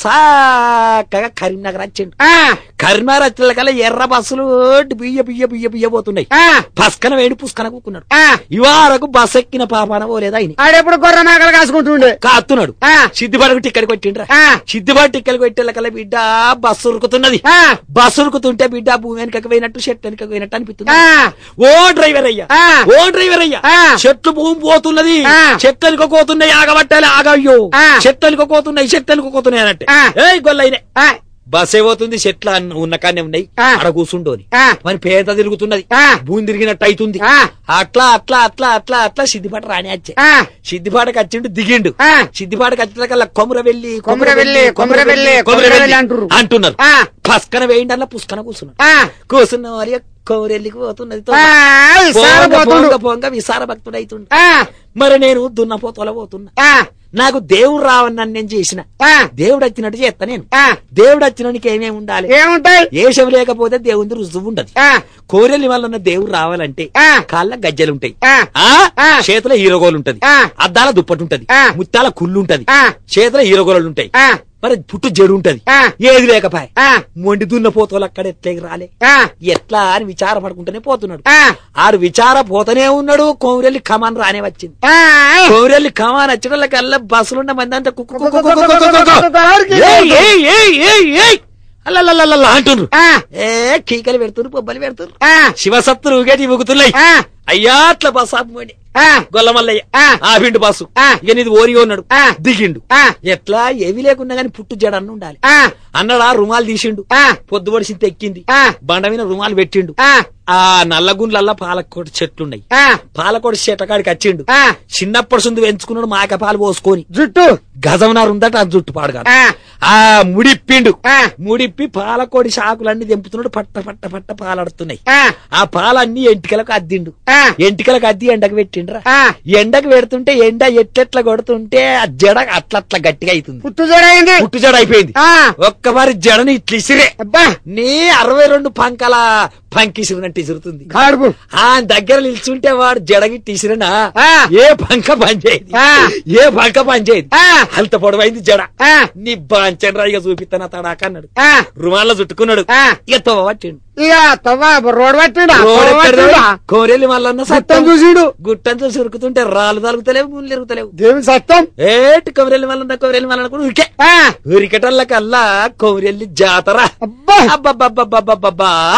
A: సాకగా కరీంనగర్ వచ్చిండు
C: ఆ,
A: కరీంనగర్ వచ్చేల కల్లా ఎర్ర బస్సులు ఓటి బియ్య బియ్య బియ్య బియ్య పోతున్నాయి
C: ఆ,
A: పస్కన వేడి పుస్కన కూకున్నాడు
C: ఆ.
A: ఇవారకు బస్ ఎక్కిన పాపాన పోలేదా ఆయన
C: ఆడెప్పుడు గొర్రె మేకలు కాసుకుంటుండే
A: కాస్తున్నాడు
C: ఆ.
A: సిద్ధిపాటుకు టిక్కడికి పెట్టిండ్రా
C: ఆ.
A: సిద్ధిపాటు టిక్కడికి పెట్టేల కల్లా బిడ్డ బస్సు ఉరుకుతున్నది
C: ఆ,
A: బస్సు ఉరుకుతుంటే బిడ్డ భూమి వెనకకు పోయినట్టు చెట్టు వెనకకు పోయినట్టు అనిపిస్తుంది
C: ఆ,
A: ఓ డ్రైవర్ అయ్యా
C: ఆ.
A: ఓ డ్రైవర్ అయ్యా
C: ఆ.
A: చెట్లు భూమి పోతున్నది
C: ఆ.
A: చెట్లనికి పోతున్నాయి ఆగబట్టాలి ఆగయ్యో
C: ఆ.
A: చెట్లనికి పోతున్నాయి చెట్లనికి పోతున్నాయి అన్నట్టు
C: ఆ.
A: ఏయ్ గొల్లైనే
C: ఆ,
A: బస్ ఏమవుతుంది చెట్ల అన్న- ఉన్న కానే ఉన్నాయి
C: ఆ.
A: అక్కడ కూర్చుండోని
C: ఆ.
A: మరి పేద తిరుగుతున్నది
C: ఆ.
A: భూమి తిరిగినట్టు అవుతుంది
C: ఆ.
A: అట్లా అట్లా అట్లా అట్లా అట్లా సిద్ధిపాట రాని వచ్చే
C: ఆ,
A: సిద్ధిపాటకి వచ్చిండు దిగిండు
C: ఆ.
A: సిద్ధిపాటకి వచ్చిన కల్లా కొమర వెళ్ళి
C: కొమరవెల్లి, కొమరవెల్లి, కొమరవెల్లి అంటుర్రు.
A: అంటున్నారు
C: ఆ.
A: పస్కన వేయండి అలా పుస్కన కూర్చున్నాడు
C: ఆ,
A: కూర్చున్న వారి కొమరెల్లికి పోతున్నది
C: ఆ, ఈసారి
A: పోంగ
C: పోతుండు.
A: పోంగ పోంగ విసార భక్తుడు అవుతుండు
C: ఆ,
A: మరి నేను దున్నపోతల పోతున్నా
C: ఆ,
A: నాకు దేవుడు రావని నన్ను నేను చేసిన
C: ఆ,
A: దేవుడు వచ్చినట్టు చేస్తా నేను
C: ఆ,
A: దేవుడు వచ్చినోనికి ఏమేమి ఉండాలి
C: ఏముంటాయి
A: ఏషం లేకపోతే దేవుంది రుజువు ఉండదు
C: ఆ,
A: కోరెల్లి వల్ల దేవుడు రావాలంటే
C: ఆ.
A: కాళ్ళ గజ్జలుంటాయి
C: ఆ,
A: ఆ
C: ఆ.
A: చేతిలో హీరోగోలు ఉంటది
C: ఆ.
A: అద్దాల దుప్పటి ఉంటది
C: ఆ.
A: ముత్తాల కుళ్ళు ఉంటది
C: ఆ.
A: చేతిలో హీరోగోలు ఉంటాయి
C: ఆ,
A: మరి పుట్టు జడు ఉంటది
C: ఆ.
A: ఏది లేకపాయ
C: ఆ,
A: మొండి దున్న పోతోలు అక్కడ ఎట్లే రాలే
C: ఆ,
A: ఎట్లా అని విచార పడుకుంటూనే పోతున్నాడు
C: ఆ,
A: ఆడు విచార పోతనే ఉన్నాడు కోరెల్లి కమాన్ రానే వచ్చింది
C: ఆ,
A: కోరెల్లి కమాన్ వచ్చిన బస్సులున్న మంది అంతా కుక్కు కుక్కు కుక్కు
C: కుక్కు
A: కుక్కు కుక్కు కుక్కు.
C: కుక్కు కుక్కు.
A: ఏయ్, ఏయ్, ఏయ్, ఏయ్, ఏయ్. అల్లల్లల్లల్ల అంటుండ్రు
C: ఆ,
A: ఏ కీకలు పెడుతున్నారు బొబ్బలు పెడుతున్నారు
C: ఆ,
A: శివసత్తులు ఊగేటి ఊగుతున్నాయి
C: ఆ,
A: అయ్యా అట్లా బస్ ఆపుకోండి
C: ఆ,
A: గొల్లమల్లయ్య
C: ఆ.
A: ఆ పిండు బస్సు
C: ఆ.
A: ఇక నీది ఓరిగా ఉన్నాడు
C: ఆ.
A: దిగిండు
C: ఆ,
A: ఎట్లా ఏవి లేకున్నా గాని పుట్టు జడన్న ఉండాలి
C: ఆ,
A: అన్నాడా రుమాలు తీసిండు
C: ఆ,
A: పొద్దు పడిసింది ఎక్కింది
C: ఆ,
A: బండ మీద రుమాలు పెట్టిండు
C: ఆ,
A: ఆ నల్లగుండ్లల్లా పాలకోటి చెట్లున్నాయి
C: ఆ,
A: పాలకోటి చెట్టకాడికి వచ్చిండు
C: ఆ,
A: చిన్నప్పటి సుంది పెంచుకున్నాడు మాక పాలు పోసుకొని
C: జుట్టు
A: గజంనారు ఉందట ఆ జుట్టు పాడుగా
C: ఆ,
A: ఆ ముడిప్పిండు
C: ఆ,
A: ముడిప్పి పాలకోడి శాకులన్నీ తెంపుతున్నాడు పట్ట పట్ట పట్ట పాలడుతున్నాయి
C: ఆ,
A: ఆ పాలన్నీ ఎంటికలకు అద్దిండు
C: ఆ,
A: ఎంటికలకు అద్ది ఎండకు పెట్టిండ్రా
C: ఆ,
A: ఎండకు పెడుతుంటే ఎండ ఎట్లెట్లా కొడుతుంటే ఆ జడ అట్లా అట్లా గట్టిగా అవుతుంది
C: పుట్టు జడైంది
A: పుట్టు జడ అయిపోయింది
C: ఆ,
A: ఒక్కసారి జడని ఇట్లా ఇసిరే
C: అబ్బా
A: నీ అరవై రెండు పంకల పంకిసిరినట్టు ఇసురుతుంది
C: కాడుపు
A: ఆ దగ్గర నిల్చుంటే వాడు జడగిట్టి ఇసిరినా
C: ఆ.
A: ఏ పంక పనిచేయదు
C: ఆ.
A: ఏ పంక పనిచేయదు
C: ఆ,
A: అంత పొడవైంది జడ
C: ఆ,
A: నీ బాంచండ్రా ఇక చూపిస్తాను తడాక అన్నాడు
C: ఆ,
A: రుమాల్లో చుట్టుకున్నాడు
C: ఆ.
A: ఇక తోవ పట్టిండు
C: ఇక తవ్వ రోడ్ పట్టిండా
A: రోడ్
C: తవ్వ
A: ఎక్కడ
C: పట్టిండా?
A: కోరెల్లి మల్లన్న
C: సత్యం
A: సత్తం
C: చూసిడు
A: గుట్టంతో సురుకుతుంటే రాళ్ళు తలుగుతలేవు ముళ్ళు ఎరుగుతలేవు
C: దేవుని సత్యం
A: ఏటి కొమరెల్లి మల్లన్న కొమరెల్లి మల్లన్న కూడా ఉరికే
C: ఆ,
A: ఉరికటల్ల కల్లా కొమరెల్లి జాతర
C: అబ్బా
A: అబ్బబ్బబ్బబ్బబ్బబ్బా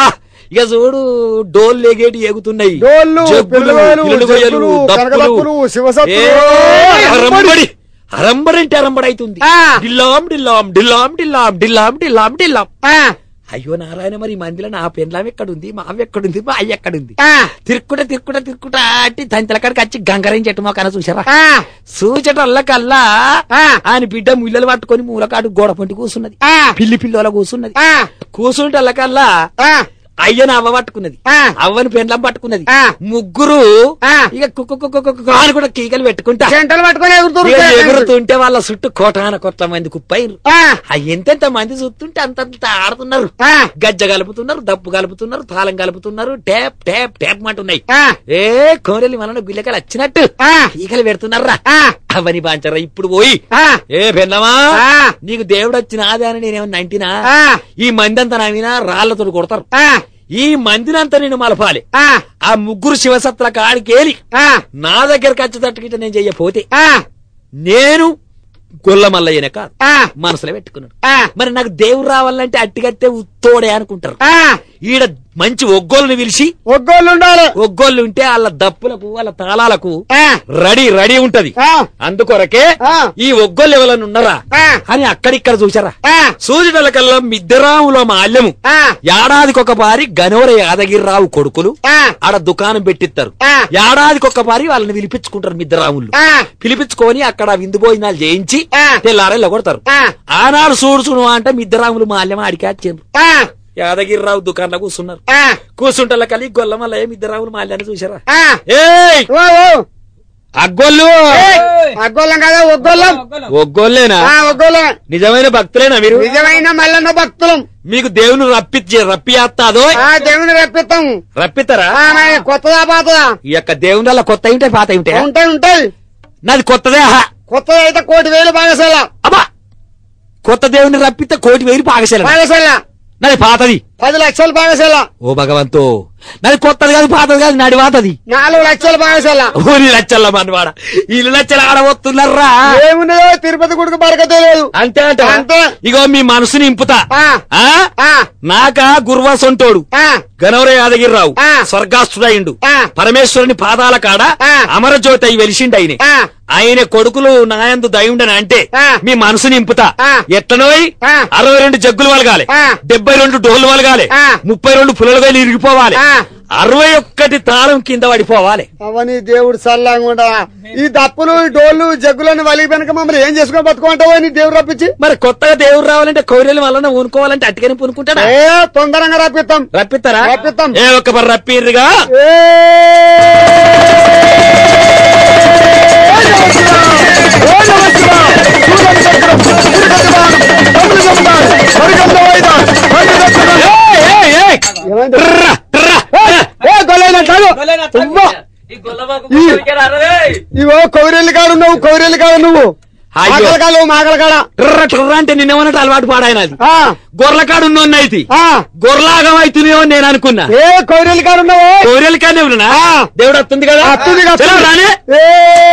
A: ఇక చూడు డోల్ లేగేటి ఎగుతున్నాయి
C: డోళ్ళు,
A: జగ్గులు,
C: పిల్లగాలు,
A: ఇల్లు గొయ్యలు,
C: జగ్గులు,
A: దప్పులు.
C: కనకదప్పులు, శివసత్తులు.
A: ఏ,
C: అరంబడి.
A: అరంబడి అరంబడంటే అరంబడి అవుతుంది
C: ఆ.
A: డిల్లాం డిల్లాం డిల్లాం డిల్లాం డిల్లాం డిల్లాం డిల్లాం
C: ఆ,
A: అయ్యో నారాయణ మరి ఈ మందిలో నా పెండ్లాం ఎక్కడుంది మా అవ్వ ఎక్కడుంది మా అయ్య ఎక్కడుంది
C: ఆ,
A: తిరుక్కుంట తిరుక్కుంట తిరుక్కుంట అంటే తంతల కాడికి వచ్చి గంగరం చెట్టు మొక్కన చూసారా
C: ఆ,
A: సూచటల్లకల్లా
C: ఆ.
A: ఆయన బిడ్డ ముళ్ళలు పట్టుకొని మూలకాడు గోడ పొంటి కూసున్నది
C: ఆ,
A: పిల్లి పిల్లల కూసున్నది
C: ఆ,
A: కూసుంటల్లకల్లా
C: ఆ,
A: అయ్యను అవ్వ పట్టుకున్నది
C: ఆ.
A: అవ్వని పెండ్లం పట్టుకున్నది
C: ఆ.
A: ముగ్గురు
C: ఆ.
A: ఇక కుక్కు కుక్కు కుక్కు అని కూడా కీకలు పెట్టుకుంటా
C: చెంటలు పట్టుకొని
A: ఇక
C: ఎగురుతున్నారు
A: ఎగురుతుంటే వాళ్ళ చుట్టూ కోటాన కొట్ల మంది కుప్పైరు
C: ఆ,
A: ఆ ఎంతెంత మంది చూస్తుంటే అంతంత ఆడుతున్నారు
C: ఆ,
A: గజ్జ కలుపుతున్నారు దప్పు కలుపుతున్నారు తాళం కలుపుతున్నారు టేప్ టేప్ టేప్ మంటున్నాయి
C: ఆ,
A: ఏ కోరెలి మన గుల్లెకలు వచ్చినట్టు
C: ఆ,
A: ఈకలు పెడుతున్నారా
C: ఆ,
A: అవని బాంచరా ఇప్పుడు పోయి
C: ఆ,
A: ఏ పెన్నమా
C: ఆ.
A: నీకు దేవుడు వచ్చిన ఆదా అని నేనేమన్నా అంటినా
C: ఆ,
A: ఈ మంది అంతా నా మీద రాళ్లతో కొడతారు
C: ఆ,
A: ఈ మందినంతా నేను మలపాలి
C: ఆ,
A: ఆ ముగ్గురు శివసత్ల కాడికేలి
C: ఆ,
A: నా దగ్గరకు వచ్చేటట్టుగిట నేను చెయ్యపోతే
C: ఆ,
A: నేను గొల్లమల్లయ్యనే కాదు
C: ఆ,
A: మనసులో పెట్టుకున్నాడు
C: ఆ,
A: మరి నాకు దేవుడు రావాలంటే అట్టిగత్తే ఉత్తోడే అనుకుంటారు
C: ఆ,
A: ఈడ మంచి ఒగ్గోళ్ళని పిలిచి
C: ఒగ్గోళ్ళు ఉండాలి
A: ఒగ్గోళ్ళు ఉంటే వాళ్ళ దప్పులకు వాళ్ళ తాళాలకు
C: ఆ,
A: రెడీ రెడీ ఉంటది
C: ఆ,
A: అందుకొరకే
C: ఆ.
A: ఈ ఒగ్గోళ్ళు ఎవరైనా ఉన్నారా
C: ఆ,
A: అని అక్కడిక్కడ చూసారా
C: ఆ,
A: సూర్యుడలకల్లా మిద్దరాములో మాల్యము
C: ఆ,
A: ఏడాదికొక పారి గనోర యాదగిరిరావు కొడుకులు
C: ఆ,
A: ఆడ దుకాణం పెట్టిస్తారు
C: ఆ.
A: ఏడాదికొక పారి వాళ్ళని పిలిపించుకుంటారు మిద్దరాములు
C: ఆ,
A: పిలిపించుకొని అక్కడ విందు భోజనాలు చేయించి
C: ఆ.
A: తెల్లారెళ్ళ కొడతారు
C: ఆ,
A: ఆనాడు చూడు చూడు అంటే మిద్దరాములు మాల్యం ఆడికి వచ్చారు
C: ఆ,
A: యాదగిరిరావు దుకాణంలో కూర్చున్నారు
C: ఆ,
A: కూర్చుంటల కలి గొల్లమల్ల మిద్దరాములు మాల్యాన్ని చూసారా
C: ఆ,
A: ఏయ్
C: ఓ, ఓ,
A: అగ్గోళ్ళు
C: ఏయ్, అగ్గోళ్ళం కదా ఒగ్గోళ్ళం
A: ఒగ్గోళ్ళేనా
C: ఆ, ఒగ్గోళ్ళం
A: నిజమైన భక్తులేనా మీరు
C: నిజమైన మల్లన్న భక్తులం
A: మీకు దేవుని రప్పించి రప్పియాస్తాదో
C: ఆ దేవుని రప్పిస్తాం
A: రప్పిస్తారా
C: ఆ, మరి కొత్తదా పాతదా
A: ఈ యొక్క దేవుని వల్ల కొత్త ఉంటాయి పాత ఉంటాయి
C: ఉంటాయి ఉంటాయి
A: నాది కొత్తదే ఆహా
C: కొత్తది అయితే కోటి వేలు బాగశాల
A: అబ్బా కొత్త దేవుని రప్పితే కోటి వేలు పాగశాల
C: బాగశాల
A: నాది పాతది
C: పది లక్షలు బాగశాల
A: ఓ భగవంతో నాది కొత్తది కాదు పాతది కాదు నాది పాతది
C: నాలుగు లక్షలు బాగశాల
A: ఊరి లచ్చల్ల మనవాడ ఇల్లు లచ్చలు ఆడబోతున్నారా
C: ఏమున్నదో తిరుపతి గుడికి బరకతే లేదు
A: అంతే అంట
C: అంతే.
A: ఇగో మీ మనసుని ఇంపుతా
C: ఆ,
A: ఆ
C: ఆ,
A: నాక గురువా సొంటోడు
C: ఆ,
A: గనవర యాదగిరిరావు
C: ఆ.
A: స్వర్గాస్తుడయిండు
C: ఆ.
A: పరమేశ్వరుని పాదాల కాడ
C: ఆ.
A: అమరజ్యోతి అయి వెలిసిండు ఆయన
C: ఆ,
A: ఆయన కొడుకులు నాయందు దయుండని అంటే
C: ఆ.
A: మీ మనసు నింపుతా
C: ఆ.
A: ఎట్లనోయ్
C: ఆ.
A: అరవై రెండు జగ్గులు వలగాలి
C: ఆ.
A: డెబ్బై రెండు డోలు వలగాలి
C: ఆ.
A: ముప్పై రెండు పుల్లలు వేలు ఇరిగిపోవాలి
C: ఆ.
A: అరవై ఒక్కటి తాళం కింద పడిపోవాలి
C: అవని దేవుడు సల్లంగా ఈ దప్పులు ఈ డోళ్ళు జగ్గులను వలిగి వెనక మమ్మల్ని ఏం చేసుకొని బతుకుంటావు అని దేవుడు రప్పించి
A: మరి కొత్తగా దేవుడు రావాలంటే కౌర్యాల వలన ఊనుకోవాలంటే అట్టుకని పూనుకుంటాడా
C: ఏ తొందరగా రప్పిస్తాం
A: రప్పిస్తారా
C: రప్పిస్తాం.
A: ఏ ఒక్క మరి రప్పిర్రుగా
C: ఏ
A: ఏయ్, ఏయ్, ఏయ్.
C: ఏమైంది?
A: ట్రర్రా, ట్రర్రా.
C: ఏ గొల్లైనా కాదు ఉవ్వ. ఇవో కౌరెల్లి కాడు నువ్వు కౌరెల్లి కాడు నువ్వు
A: అయ్యో.
C: ఆకలి కాదు మాకల కాడ
A: ట్రర్రా, ట్రర్రా అంటే నిన్నమన్నట్టు అలవాటు పాడాయనది
C: ఆ,
A: గొర్రెకాడు ఉన్నోన్నైతి
C: ఆ.
A: గొర్రెలాగం అవుతున్నాయో నేను అనుకున్నా
C: ఏ కౌరెల్లి కాడు ఉన్నావు
A: గొర్రెలు కానీ ఉన్నా
C: ఆ.
A: దేవుడు వస్తుంది కదా
C: అత్తుంది కదా.
A: చలో రానే
C: ఏ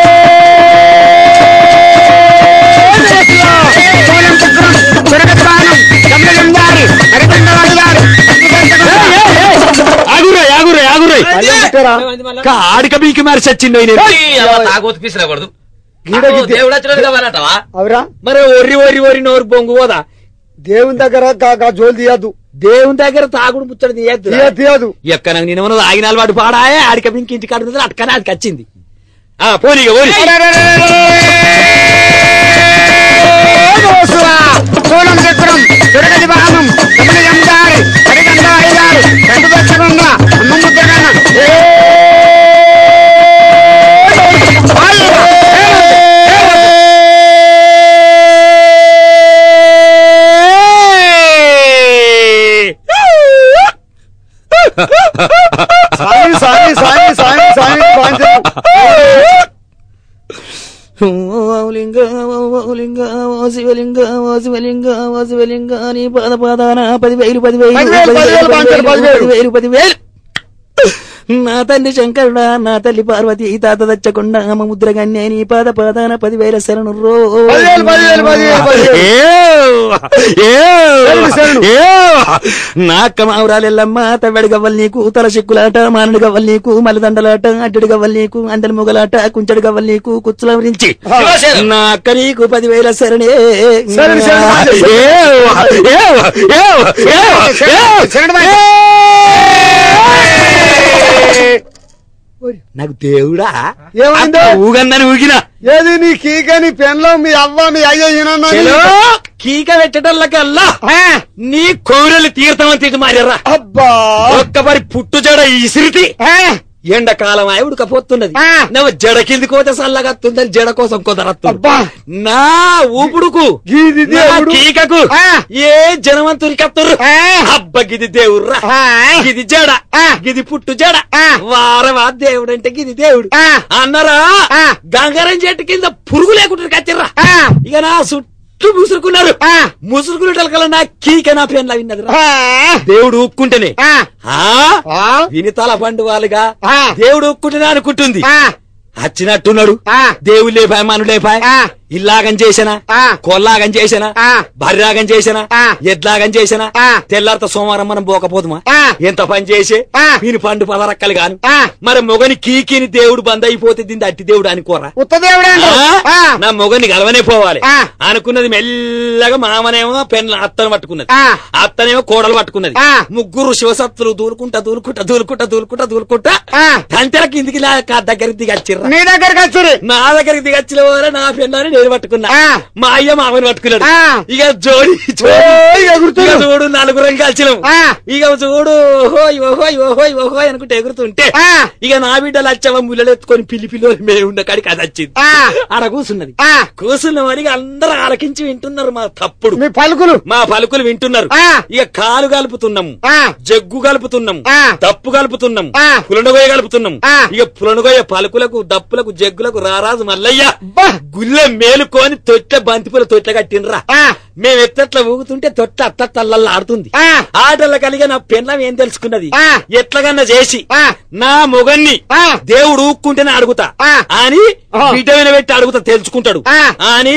C: సోనం చక్రం, సురగతి వాహనం, గమనగంధారి, హరితండవాడిగారు, అగ్నిదంతకుడు.
A: ఆగురే ఆగురే ఆగురే
C: మళ్ళీ పుట్టారా?
A: ఆడిక మీకు మరి చచ్చిండు ఈయన.
D: తాగోతు పీసలకూడదు
C: గీడ గిద్దే.
D: దేవుడు వచ్చినది కావాలంటవా
C: అవురా
A: మరి ఒర్రి ఒర్రి ఒర్రి నోరు బొంగు పోదా
C: దేవుని దగ్గర గా- గా జోలు తీయద్దు
A: దేవుని దగ్గర తాగుడు ముచ్చట తీయద్దు
C: తీయ తీయదు
A: ఎక్క నాకు నేను ఉన్నది ఆగిన అలవాటు పాడాయే ఆడిక మీకు ఇంటి కాడు ఉంది అట్కనే అది వచ్చింది ఆ పోనీగా పోనీ
C: సోనం చక్రం సురగతి వాహనం గమనగంధారి, హరితండవాడిగారు, గంటుదచ్చగుండ, అమ్మ ముద్దగన్న. ఏ సాయి సాయి సాయి సాయి సాయి బాంచరు.
A: ఓలింగ ఓలింగ ఓ శివలింగ ఓ శివలింగ ఓ శివలింగ నీ పాద పాదాన పదివేలు పదివేలు
C: పదివేలు, పదివేలు, పంచారు, పదివేలు.
A: పదివేలు పదివేలు నా తండ్రి శంకరుడా నా తల్లి పార్వతి ఈ తాత దచ్చకుండా అమ్మ ముద్రగన్నే నీ పాద పాదాన పదివేల శరణు రో
C: పదివేలు, పదివేలు, పదివేలు, పదివేలు. శరణు, శరణు.
A: నా కమావురాలెల్లమ్మ తవ్వడి గవ్వలు నీకు తల చెక్కులాట మానుడు గవ్వలు నీకు మల్లదండలాట అడ్డడి గవ్వలు నీకు అందరి మొగలాట కుంచెడు గవ్వలు నీకు కుచ్చుల గురించి నా అక్క నీకు పదివేల శరణే
C: శరణు, శరణు.
A: ఏవ్, ఏవ్, ఏవ్, ఏవ్, ఏవ్.
C: శరణు,
A: నాకు దేవుడా
C: ఏమైందో?
A: ఊగందని ఊగిన
C: ఏది నీ కీక నీ పెన్లో మీ అవ్వ మీ అయ్య ఈయనన్నా నీ-
A: చెలో, కీక పెట్టటల్లకల్లా
C: ఆ,
A: నీ కోరెలు తీర్థమని తిట్టు మారరా
C: అబ్బా
A: ఒక్క మరి పుట్టు జడ ఇసిరితి
C: ఆ,
A: ఎండకాలం అయి ఉడకపోతున్నది
C: ఆ.
A: నువ్వు జడ కింది కోతే సల్లగత్తుందని జడ కోసం కుదరత్తు
C: అబ్బా.
A: నా ఊపుడుకు
C: గీది
A: నా
C: దేవుడు.
A: కీకకు
C: ఆ.
A: ఏ జనవంతురికత్తురు
C: ఆ.
A: అబ్బ గిది దేవుర్రా
C: ఆ,
A: గిది జడ
C: ఆ.
A: గిది పుట్టు జడ
C: ఆ.
A: వారవా దేవుడు అంటే గిది దేవుడు
C: ఆ.
A: అన్నరా
C: ఆ.
A: గంగారం చెట్టు కింద పురుగు లేకుండా కచ్చిర్రా
C: ఆ.
A: ఇక నా చుట్టూ ముసురుకున్నారు
C: ఆ.
A: ముసురుకునేటల కల్లా నా కీక నా పెన్లా విన్నది
C: ఆ,
A: దేవుడు ఊక్కుంటేనే
C: ఆ,
A: ఆ
C: ఆ,
A: వినితల పండు వాళ్ళుగా
C: ఆ.
A: దేవుడు ఒక్కుంటున్నా అనుకుంటుంది
C: ఆ,
A: వచ్చినట్టున్నాడు
C: ఆ.
A: దేవుడు లేపాయ మను లేపాయ
C: ఆ.
A: ఇల్లాగం చేసిన
C: ఆ.
A: కొల్లాగం చేసిన
C: ఆ.
A: బర్రాగం చేసిన
C: ఆ.
A: ఎడ్లాగం చేసిన
C: ఆ.
A: తెల్లారితో సోమవారం మనం పోకపోదుమా
C: ఆ.
A: ఎంత పని చేసి
C: ఆ.
A: వీని పండు పదరక్కలు గాను
C: ఆ.
A: మరి మొగని కీకిని దేవుడు బంద్ అయిపోతే దీన్ని అట్టి దేవుడు అనుకోరా
C: ఉత్తదేవుడు అంటారు.
A: ఆ?
C: ఆ,
A: నా మొగని గలవనే పోవాలి
C: ఆ.
A: అనుకున్నది మెల్లగా మామనేమో పెన్ అత్తను పట్టుకున్నది
C: ఆ.
A: అత్తనేమో కోడలు పట్టుకున్నది
C: ఆ.
A: ముగ్గురు శివసత్తులు దూలుకుంటా దూలుకుంటా దూలుకుంటా దూలుకుంటా దూలుకుంటా
C: ఆ.
A: కంచెల కిందికి నా కా- దగ్గరికి దిగచ్చిర్రా
C: నీ దగ్గరికి వచ్చురి
A: నా దగ్గరికి దిగచ్చిన వారే నా పెన్నాని నేను పట్టుకున్నా
C: ఆ.
A: మా అయ్య మామని పట్టుకున్నాడు
C: ఆ.
A: ఇక జోడి జోడి
C: ఓయ్,
A: ఇక
C: ఎగురుతున్నాడు.
A: చూడు నలుగురం కలిసినాం
C: ఆ.
A: ఇక చూడు ఓహోయ్ ఓహోయ్ ఓహోయ్ ఓహోయ్ అనుకుంటే ఎగురుతుంటే
C: ఆ.
A: ఇక నా బిడ్డలు వచ్చావా ముళ్ళలు ఎత్తుకొని పిల్లి పిల్లలు మేము ఉన్న కాడికి అది వచ్చింది
C: ఆ.
A: ఆడ కూర్చున్నది
C: ఆ.
A: కూర్చున్న వారికి అందరూ ఆలకించి వింటున్నారు మా తప్పుడు
C: మీ పలుకులు
A: మా పలుకులు వింటున్నారు
C: ఆ.
A: ఇక కాలు కలుపుతున్నాము
C: ఆ.
A: జగ్గు కలుపుతున్నాం
C: ఆ.
A: దప్పు కలుపుతున్నాం
C: ఆ.
A: పులనగొయ్య కలుపుతున్నాం
C: ఆ.
A: ఇక పులనగొయ్య పలుకులకు దప్పులకు జగ్గులకు రారాజు మల్లయ్య
C: బా.
A: గుళ్ళె మేలుకొని తొట్టె బంతిపూల తొట్టె కట్టినరా
C: ఆ.
A: మేము ఎత్తట్లా ఊగుతుంటే తొట్ట అత్త తల్లల్లా ఆడుతుంది
C: ఆ.
A: ఆటల కలిగే నా పెన్నం ఏం తెలుసుకున్నది
C: ఆ.
A: ఎట్లాగన్నా చేసి
C: ఆ.
A: నా మొగన్ని
C: ఆ.
A: దేవుడు ఊక్కుంటేనే అడుగుతా
C: ఆ.
A: అని
C: ఆ.
A: బిడ్డ మీద పెట్టి అడుగుతా తెలుసుకుంటాడు
C: ఆ.
A: అని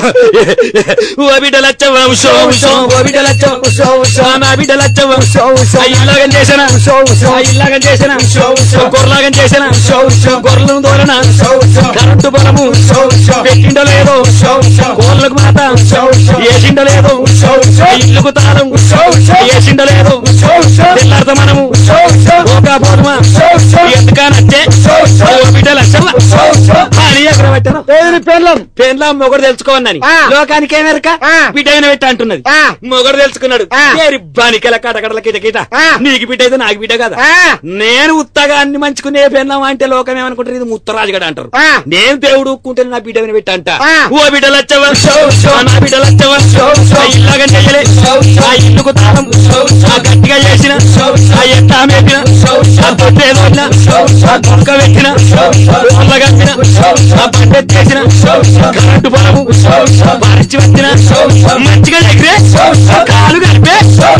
A: ఓ బిడ్డలచ్చవ ఉషో ఉషో ఓ బిడ్డలచ్చవ ఉషో ఉషో నా బిడ్డలచ్చవ ఉషో ఉషో ఇల్లాగం చేసిన ఉషో ఉషో ఇల్లాగం చేసిన ఉషో ఉషో గొర్రెలాగం చేసిన ఉషో ఉషో గొర్రెలను దోలన ఉషో ఉషో కరెంటు బలము ఉషో ఉషో పెట్టిండో లేదో ఉషో ఉషో గోర్లకు మాత ఉషో ఉషో ఏసిండో లేదో ఉషో ఉషో ఇల్లుకు తాళం ఉషో ఉషో ఏసిండో లేదో ఉషో ఉషో తెల్లారత మనము ఉషో ఉషో ఓకా పోదుమా ఉషో ఉషో ఎందుకనొచ్చే ఉషో ఉషో ఓ బిడ్డలచ్చవ ఉషో ఉషో అని ఎక్కడ పెట్టాను
C: ఏది నీ పెన్లం
A: పెన్లా మొగడు తెలుసుకోవన్నాని
C: ఆ.
A: లోకానికి ఏమెరక
C: ఆ.
A: బిడ్డ అయిన పెట్టి అంటున్నది
C: ఆ.
A: మొగడు తెలుసుకున్నాడు
C: ఆ.
A: ఏరి బానికెల కటకడల కిట కిట
C: ఆ.
A: నీకు బిడ్డ అయితే నాకు బిడ్డ కదా
C: ఆ.
A: నేను ఉత్తగా అన్ని మంచుకునే పెన్నాం అంటే లోకం ఏమనుకుంటారు ఇది ముత్తరాజుగడ అంటారు
C: ఆ.
A: నేను దేవుడు ఊక్కుంటే నా బిడ్డ మీద పెట్టి అంట
C: ఆ.
A: ఓ బిడ్డలు వచ్చవా నా బిడ్డలు వచ్చవా ఇల్లాగా చెయ్యలే ఆ ఇల్లుకు తాళం ఆ గట్టిగా చేసిన ఆ ఎట్టా మేపిన ఆ తొట్టేదో ఆ దొక్క పెట్టిన వాళ్ళ కట్టిన ఆ బండ చేసిన కరెంటు పొలము పరిచి వచ్చిన మంచిగా దగ్గరే కాలు కలిపే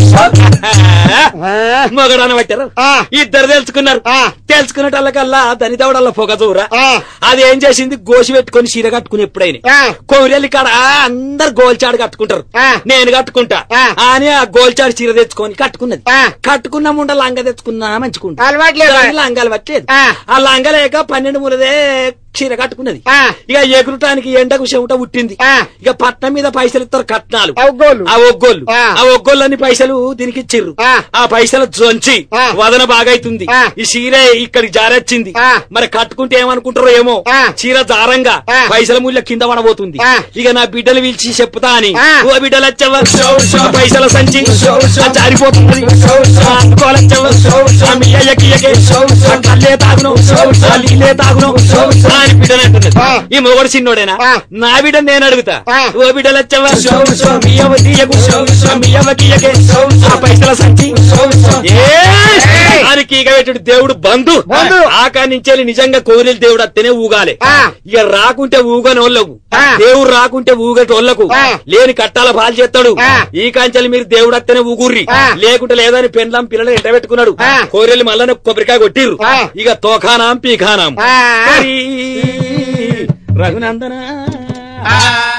A: మొగడాన పట్టారు
C: ఆ.
A: ఇద్దరు తెలుసుకున్నారు
C: ఆ.
A: తెలుసుకునేటల్లకల్లా దనిదవడల్ల పొగ దూర
C: ఆ.
A: అది ఏం చేసింది గోసి పెట్టుకొని చీర కట్టుకుని ఎప్పుడైనా
C: ఆ.
A: కోరెల్లి కాడ అందరు గోల్చాడు కట్టుకుంటారు
C: ఆ.
A: నేను కట్టుకుంటా
C: ఆ.
A: అని ఆ గోల్చాడు చీర తెచ్చుకొని కట్టుకున్నది
C: ఆ.
A: కట్టుకున్న ముండ లంగ తెచ్చుకున్నా మంచుకుంటా
C: అలవాటు లేదా?
A: లంగాలు పట్టలేదు
C: ఆ.
A: ఆ లంగ లేక పన్నెండు మూలదే చీర కట్టుకున్నది
C: ఆ.
A: ఇక ఎగురటానికి ఎండకు చెమట పుట్టింది
C: ఆ.
A: ఇక పట్నం మీద పైసలు ఇస్తారు కట్నాలు
C: అవుగోలు
A: ఆ ఒగ్గోళ్ళు
C: ఆ.
A: ఆ ఒగ్గోళ్ళని పైసలు దీనికి ఇచ్చిర్రు
C: ఆ.
A: ఆ పైసలు జొంచి
C: ఆ.
A: వదన బాగైతుంది
C: ఆ.
A: ఈ చీర ఇక్కడికి జారొచ్చింది
C: ఆ.
A: మరి కట్టుకుంటే ఏమనుకుంటారో ఏమో
C: ఆ.
A: చీర జారంగా
C: ఆ.
A: పైసల ముళ్ళ కింద పడబోతుంది
C: ఆ.
A: ఇక నా బిడ్డలు పిలిచి చెప్తా అని
C: ఆ.
A: ఓ బిడ్డలు వచ్చావా ఆ పైసల సంచి ఆ జారిపోతున్నది ఆ అందుకోవాలొచ్చావా ఆ మీ అయ్యకి ఇయ్యకే. ఆ కళ్ళే తాగును ఆ నీళ్ళే తాగును ఆ దాని బిడ్డని అంటున్నది
C: ఆ.
A: ఈ మొగడు చిన్నోడేనా
C: ఆ.
A: నా బిడ్డ నేను అడుగుతా
C: ఆ.
A: ఓ బిడ్డలు వచ్చావా మీ అవ్వ తీయకు. మీ అవ్వ తీయకే. ఆ పైసల సంచి
C: ఏయ్.
A: దానికి ఇక పెట్టుడు దేవుడు బంధు
C: బంధు.
A: ఆకాడి నుంచి వెళ్ళి నిజంగా కోరిలు దేవుడు అత్తనే ఊగాలి
C: ఆ.
A: ఇక రాకుంటే ఊగని వాళ్ళకు
C: ఆ.
A: దేవుడు రాకుంటే ఊగటి వాళ్ళకు
C: ఆ.
A: లేని కట్టాల పాలు చేస్తాడు
C: ఆ.
A: ఈ కాంచెలు మీరు దేవుడు అత్తనే ఊగుర్రి
C: ఆ.
A: లేకుంటే లేదని పెండ్లాం పిల్లలు ఎంట పెట్టుకున్నాడు
C: ఆ.
A: కోరెలు మళ్ళా కొబ్బరికాయ కొట్టిర్రు
C: ఆ.
A: ఇక తోఖానాం పీఖానాం
C: ఆ.
A: హరి రఘునందన
B: ఆ